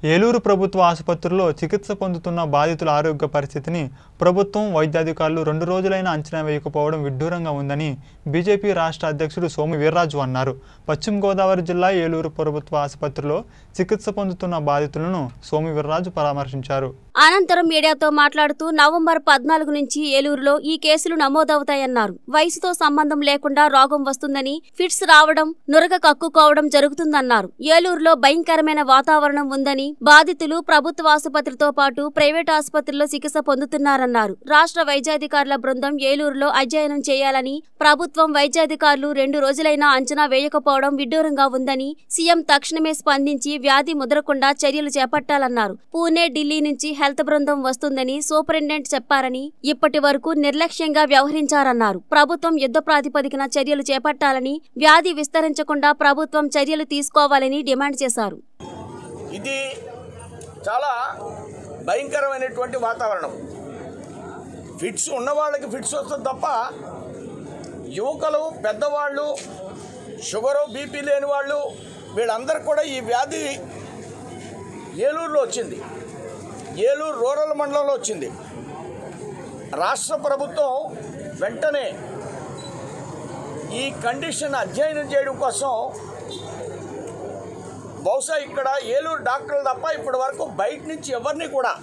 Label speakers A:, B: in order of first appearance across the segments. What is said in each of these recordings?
A: ఏలూరు ప్రభుత్వ ఆసుపత్రిలో చికిత్స పొందుతున్న బాధితుల ఆరోగ్య పరిస్థితిని ప్రభుత్వం వైద్యాధికారులు రెండు రోజులైనా అంచనా వేయకపోవడం విడ్డూరంగా ఉందని బీజేపీ రాష్ట్ర అధ్యక్షుడు సోము వీర్రాజు అన్నారు పశ్చిమ గోదావరి జిల్లా ఏలూరు ప్రభుత్వ ఆసుపత్రిలో చికిత్స పొందుతున్న బాధితులను సోము వీర్రాజు పరామర్శించారు
B: అనంతరం మీడియాతో మాట్లాడుతూ నవంబర్ పద్నాలుగు నుంచి ఏలూరులో ఈ కేసులు నమోదవుతాయన్నారు వయసుతో సంబంధం లేకుండా రోగం వస్తుందని ఫిట్స్ రావడం నురగ కక్కుకోవడం జరుగుతుందన్నారు ఏలూరులో భయంకరమైన వాతావరణం ఉందని బాధితులు ప్రభుత్వ ఆసుపత్రితో పాటు ప్రైవేట్ ఆసుపత్రిలో చికిత్స పొందుతున్నారన్నారు రాష్ట్ర వైద్యాధికారుల బృందం ఏలూరులో అధ్యయనం చేయాలని ప్రభుత్వం వైద్యాధికారులు రెండు రోజులైనా అంచనా వేయకపోవడం విడ్డూరంగా ఉందని సీఎం తక్షణమే స్పందించి వ్యాధి ముదరకుండా చర్యలు చేపట్టాలన్నారు పూణే ఢిల్లీ నుంచి హెల్త్ బృందం వస్తుందని సూపరింటెండెంట్ చెప్పారని ఇప్పటి వరకు నిర్లక్ష్యంగా వ్యవహరించారన్నారు ప్రభుత్వం యుద్ధ ప్రాతిపదికన చర్యలు చేపట్టాలని వ్యాధి విస్తరించకుండా ప్రభుత్వం చర్యలు తీసుకోవాలని డిమాండ్ చేశారు
C: ఇది చాలా భయంకరమైనటువంటి వాతావరణం ఫిట్స్ ఉన్న వాళ్ళకి ఫిట్స్ వస్తుంది తప్ప యువకులు పెద్దవాళ్ళు షుగరు బీపీ లేని వాళ్ళు వీళ్ళందరూ కూడా ఈ వ్యాధి ఏలూరులో వచ్చింది ఏలూరు రూరల్ మండలంలో వచ్చింది రాష్ట్ర ప్రభుత్వం వెంటనే ఈ కండిషన్ అధ్యయనం చేయడం కోసం బహుశా ఇక్కడ ఏలూరు డాక్టర్లు తప్ప ఇప్పటి వరకు బయట నుంచి ఎవరిని కూడా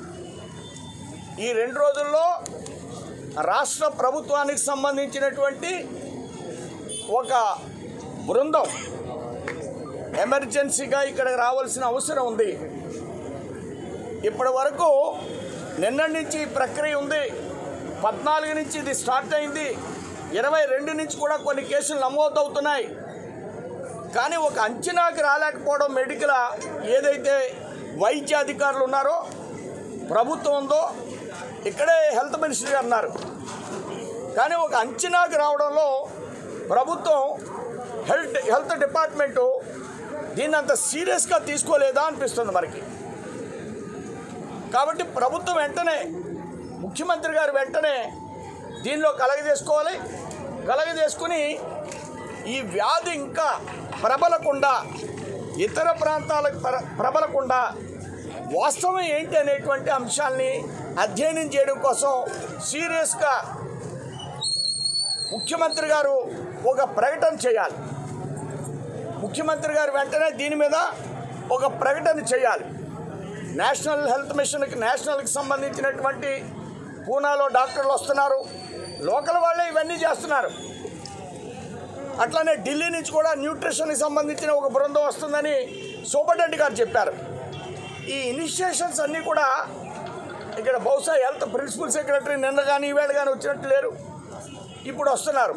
C: ఈ రెండు రోజుల్లో రాష్ట్ర ప్రభుత్వానికి సంబంధించినటువంటి ఒక బృందం ఎమర్జెన్సీగా ఇక్కడికి రావాల్సిన అవసరం ఉంది ఇప్పటి వరకు నిన్నటి నుంచి ఈ ప్రక్రియ ఉంది పద్నాలుగు నుంచి ఇది స్టార్ట్ అయింది ఇరవై రెండు నుంచి కూడా కొన్ని కేసులు నమోదవుతున్నాయి కానీ ఒక అంచనాకి రాలేకపోవడం మెడికల్ ఏదైతే వైద్య అధికారులు ఉన్నారో ప్రభుత్వం ఉందో ఇక్కడే హెల్త్ మినిస్టర్ గారు ఉన్నారు కానీ ఒక అంచనాకి రావడంలో ప్రభుత్వం హెల్త్ హెల్త్ డిపార్ట్మెంటు దీన్ని అంత సీరియస్గా తీసుకోలేదా అనిపిస్తుంది మనకి కాబట్టి ప్రభుత్వం వెంటనే ముఖ్యమంత్రి గారు వెంటనే దీనిలో కలగజేసుకోవాలి కలగజేసుకుని ఈ వ్యాధి ఇంకా ప్రబలకుండా ఇతర ప్రాంతాలకు ప్ర ప్రబలకుండా వాస్తవం ఏంటి అనేటువంటి అంశాల్ని అధ్యయనం చేయడం కోసం సీరియస్గా ముఖ్యమంత్రి గారు ఒక ప్రకటన చేయాలి ముఖ్యమంత్రి గారు వెంటనే దీని మీద ఒక ప్రకటన చేయాలి నేషనల్ హెల్త్ మిషన్కి నేషనల్కి సంబంధించినటువంటి పూనాలో డాక్టర్లు వస్తున్నారు లోకల్ వాళ్ళే ఇవన్నీ చేస్తున్నారు అట్లానే ఢిల్లీ నుంచి కూడా న్యూట్రిషన్కి సంబంధించిన ఒక బృందం వస్తుందని సూపరింటెండెంట్ గారు చెప్పారు ఈ ఇనిషియేషన్స్ అన్నీ కూడా ఇక్కడ బహుశా హెల్త్ ప్రిన్సిపల్ సెక్రటరీ నిన్న కానీ ఈవేళ కానీ వచ్చినట్టు లేరు ఇప్పుడు వస్తున్నారు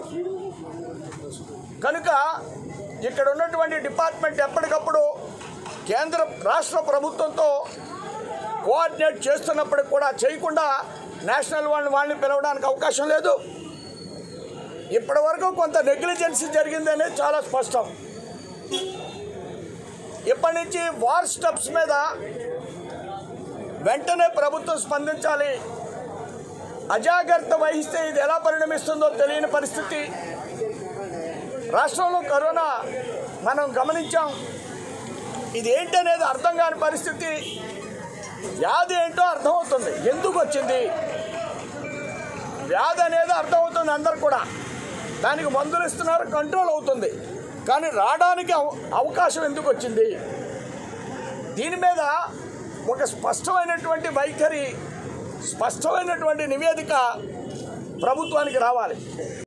C: కనుక ఇక్కడ ఉన్నటువంటి డిపార్ట్మెంట్ ఎప్పటికప్పుడు కేంద్ర రాష్ట్ర ప్రభుత్వంతో కోఆర్డినేట్ చేస్తున్నప్పటికి కూడా చేయకుండా నేషనల్ వాళ్ళని వాళ్ళని పిలవడానికి అవకాశం లేదు ఇప్పటి వరకు కొంత నెగ్లిజెన్సీ జరిగిందనే చాలా స్పష్టం ఇప్పటి నుంచి వార్ స్టెప్స్ మీద వెంటనే ప్రభుత్వం స్పందించాలి అజాగ్రత్త వహిస్తే ఇది ఎలా పరిణమిస్తుందో తెలియని పరిస్థితి రాష్ట్రంలో కరోనా మనం గమనించాం ఇది ఏంటనేది అర్థం కాని పరిస్థితి వ్యాధి ఏంటో అర్థమవుతుంది ఎందుకు వచ్చింది వ్యాధి అనేది అర్థమవుతుంది అందరు కూడా దానికి మందులు ఇస్తున్నారు కంట్రోల్ అవుతుంది కానీ రావడానికి అవ- అవకాశం ఎందుకు వచ్చింది దీని మీద ఒక స్పష్టమైనటువంటి వైఖరి స్పష్టమైనటువంటి నివేదిక ప్రభుత్వానికి రావాలి